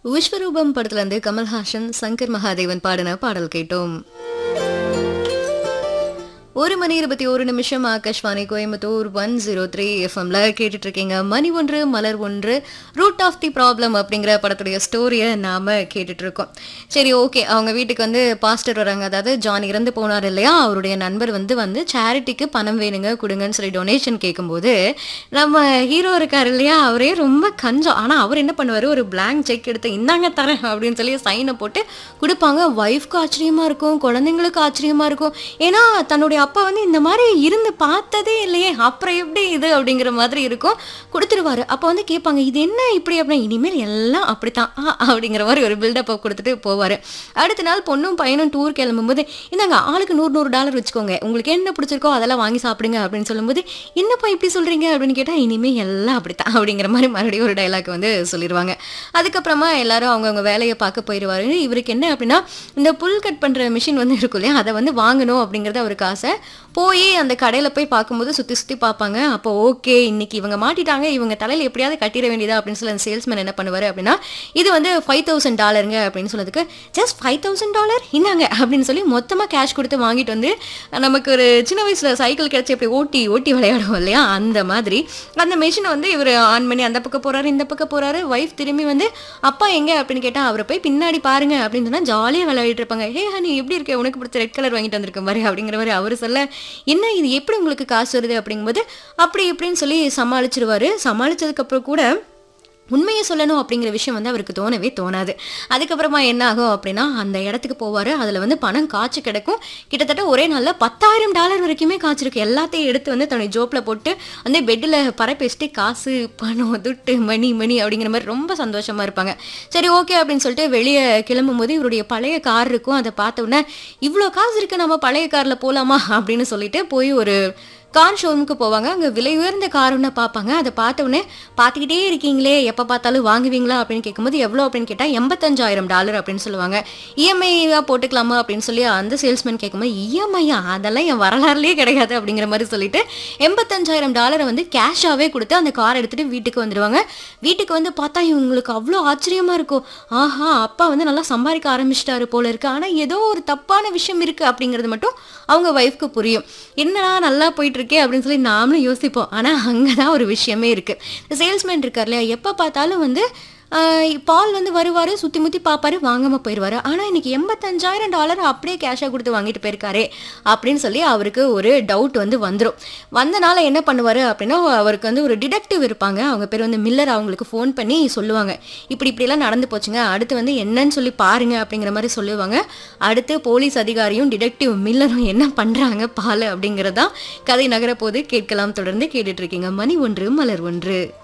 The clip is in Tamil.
விஸ்வரூபம் படத்துல இருந்து கமல்ஹாசன் சங்கர் மகாதேவன் பாடின பாடல் கேட்டோம் ஒரு மணி இருபத்தி ஒரு நிமிஷம் Akashvani Coimbatore one zero three எஃப்எம்ல கேட்டுட்டு இருக்கீங்க மணி ஒன்று மலர் ஒன்று ரூட் ஆஃப் தி ப்ராப்ளம் அப்படிங்கிற படத்துடைய ஸ்டோரியை நாம கேட்டுட்டு இருக்கோம் சரி ஓகே அவங்க வீட்டுக்கு வந்து பாஸ்டர் வராங்க அதாவது ஜான் இறந்து போனார் இல்லையா அவருடைய நண்பர் வந்து வந்து சேரிட்டிக்கு பணம் வேணுங்க கொடுங்கன்னு சொல்லி டொனேஷன் கேட்கும்போது நம்ம ஹீரோ இருக்காரு இல்லையா அவரே ரொம்ப கஞ்சம் ஆனா அவர் என்ன பண்ணுவாரு ஒரு blank செக் எடுத்து இந்தாங்க தரேன் அப்படின்னு சொல்லி சைனை போட்டு கொடுப்பாங்க ஒய்ஃப்க்கு ஆச்சரியமா இருக்கும் குழந்தைங்களுக்கு ஆச்சரியமா இருக்கும் ஏன்னா தன்னுடைய அப்பா வந்து இந்த மாதிரி இருந்து பார்த்ததே இல்லையே அப்புறம் எப்படி இது அப்படிங்கிற மாதிரி இருக்கும் கொடுத்துருவாரு அப்போ வந்து கேட்பாங்க இது என்ன இப்படி அப்படின்னா இனிமேல் எல்லாம் அப்படித்தான் ஆ, அப்படிங்கிற மாதிரி ஒரு பில்டப் கொடுத்துட்டு போவாரு அடுத்த நாள் பொண்ணும் பையனும் டூர் கிளம்பும்போது இந்தாங்க ஆளுக்கு நூறு நூறு டாலர் வச்சுக்கோங்க உங்களுக்கு என்ன பிடிச்சிருக்கோ அதெல்லாம் வாங்கி சாப்பிடுங்க அப்படின்னு சொல்லும்போது என்னப்பா இப்படி சொல்றீங்க அப்படின்னு கேட்டா இனிமே எல்லாம் அப்படித்தான் அப்படிங்கிற மாதிரி மறுபடியும் ஒரு டைலாக் வந்து சொல்லிடுவாங்க அதுக்கப்புறமா எல்லாரும் அவங்கவுங்க வேலையை பார்க்க போயிடுவாரு இவருக்கு என்ன அப்படின்னா இந்த புல் கட் பண்ற மிஷின் வந்து இருக்கும் இல்லையா அதை வந்து வாங்கணும் அப்படிங்கிறது அவருக்கு ஆசை போய் அந்த கடையில போய் பார்க்கும்போது சுத்தி சுத்தி பார்ப்பாங்க அப்போ ஓகே இன்னைக்கு இவங்க மாட்டிட்டாங்க இவங்க தலையில எப்படியாவது கட்டிட வேண்டியதா அப்படின்னு சொல்லி அந்த சேல்ஸ்மேன் என்ன பண்ணுவாரு அப்படின்னா இது வந்து ஃபைவ் தௌசண்ட் டாலருங்க அப்படின்னு சொன்னதுக்கு ஜஸ்ட் ஃபைவ் தௌசண்ட் டாலர் இன்னாங்க அப்படின்னு சொல்லி மொத்தமா கேஷ் கொடுத்து வாங்கிட்டு வந்து நமக்கு ஒரு சின்ன வயசுல சைக்கிள் கிடைச்சி இப்படி ஓட்டி ஓட்டி விளையாடுவோம் இல்லையா அந்த மாதிரி அந்த மிஷினை வந்து இவர் ஆன் பண்ணி அந்த பக்கம் போறாரு இந்த பக்கம் போறாரு ஒய்ஃப் திரும்பி வந்து அப்பா எங்க அப்படின்னு கேட்டா அவரை போய் பின்னாடி பாருங்க அப்படின்னு சொன்னா ஜாலியா விளையாடிட்டு இருப்பாங்க ஹே ஹனி எப்படி இருக்க உனக்கு பிடிச்ச ரெட் கலர் வாங்கிட்டு வந்திருக்கேன் பாரு அப்படிங்கிற மாதிரி அவர் சொல்ல என்ன இது எப்படி உங்களுக்கு காசு வருது அப்படிங்கும்போது அப்படி இப்படின்னு சொல்லி சமாளிச்சிருவாரு சமாளிச்சதுக்கு அப்புறம் கூட உண்மையை சொல்லணும் அப்படிங்கிற விஷயம் வந்து அவருக்கு தோணவே தோணாது அதுக்கப்புறமா என்ன ஆகும் அப்படின்னா அந்த இடத்துக்கு போவார் அதில் வந்து பணம் காய்ச்சி கிடக்கும் கிட்டத்தட்ட ஒரே நாளில் பத்தாயிரம் டாலர் வரைக்குமே காய்ச்சிருக்கு எல்லாத்தையும் எடுத்து வந்து தன்னுடைய ஜோப்பில் போட்டு வந்து பெட்டில் பரப்பேசிட்டு காசு பணம் துட்டு மணி மணி அப்படிங்கிற மாதிரி ரொம்ப சந்தோஷமா இருப்பாங்க சரி ஓகே அப்படின்னு சொல்லிட்டு வெளியே கிளம்பும் போது இவருடைய பழைய கார் இருக்கும் அதை பார்த்த உடனே இவ்வளோ காசு இருக்கு நம்ம பழைய காரில் போகலாமா அப்படின்னு சொல்லிட்டு போய் ஒரு கார் ஷோரூமுக்கு போவாங்க அங்கே விலை உயர்ந்த கார் ஒன்று பார்ப்பாங்க அதை பார்த்த உடனே பார்த்துக்கிட்டே இருக்கீங்களே எப்போ பார்த்தாலும் வாங்குவீங்களா அப்படின்னு கேட்கும்போது எவ்வளோ அப்படின்னு கேட்டால் எண்பத்தஞ்சாயிரம் டாலர் அப்படின்னு சொல்லுவாங்க இஎம்ஐயாக போட்டுக்கலாமா அப்படின்னு சொல்லி அந்த சேல்ஸ்மேன் கேட்கும்போது இஎம்ஐயா அதெல்லாம் என் வரலாறுலேயே கிடையாது அப்படிங்கிற மாதிரி சொல்லிட்டு எண்பத்தஞ்சாயிரம் டாலரை வந்து கேஷாகவே கொடுத்து அந்த கார் எடுத்துகிட்டு வீட்டுக்கு வந்துடுவாங்க வீட்டுக்கு வந்து பார்த்தா இவங்களுக்கு அவ்வளோ ஆச்சரியமாக இருக்கும் ஆஹா அப்பா வந்து நல்லா சம்பாதிக்க ஆரம்பிச்சிட்டாரு போல இருக்கு ஆனால் ஏதோ ஒரு தப்பான விஷயம் இருக்குது அப்படிங்கிறது மட்டும் அவங்க ஒய்ஃப்க்கு புரியும் என்னடா நல்லா போயிட்டு இருக்கே அப்படின்னு சொல்லி நாமளும் யோசிப்போம் ஆனால் அங்கே தான் ஒரு விஷயமே இருக்குது இந்த சேல்ஸ்மேன் இருக்கார் இல்லையா எப்போ பார்த்தாலும் வந்து ஆஹ், பால் வந்து வருவார் சுற்றி முற்றி பார்ப்பாரு வாங்காமல் போயிடுவார் ஆனால் இன்னைக்கு எண்பத்தஞ்சாயிரம் டாலர் அப்படியே கேஷாக கொடுத்து வாங்கிட்டு போயிருக்காரே அப்படின்னு சொல்லி அவருக்கு ஒரு டவுட் வந்து வந்துடும் வந்தனால என்ன பண்ணுவார் அப்படின்னா அவருக்கு வந்து ஒரு டிடெக்டிவ் இருப்பாங்க அவங்க பேர் வந்து மில்லர் அவங்களுக்கு ஃபோன் பண்ணி சொல்லுவாங்க இப்படி இப்படிலாம் நடந்து போச்சுங்க அடுத்து வந்து என்னன்னு சொல்லி பாருங்க அப்படிங்கிற மாதிரி சொல்லுவாங்க அடுத்து போலீஸ் அதிகாரியும் டிடெக்டிவ் மில்லரும் என்ன பண்றாங்க பால் அப்படிங்கிறதான் கதை நகரப்போது கேட்கலாம் தொடர்ந்து கேட்டுட்டு இருக்கீங்க மணி ஒன்று மலர் ஒன்று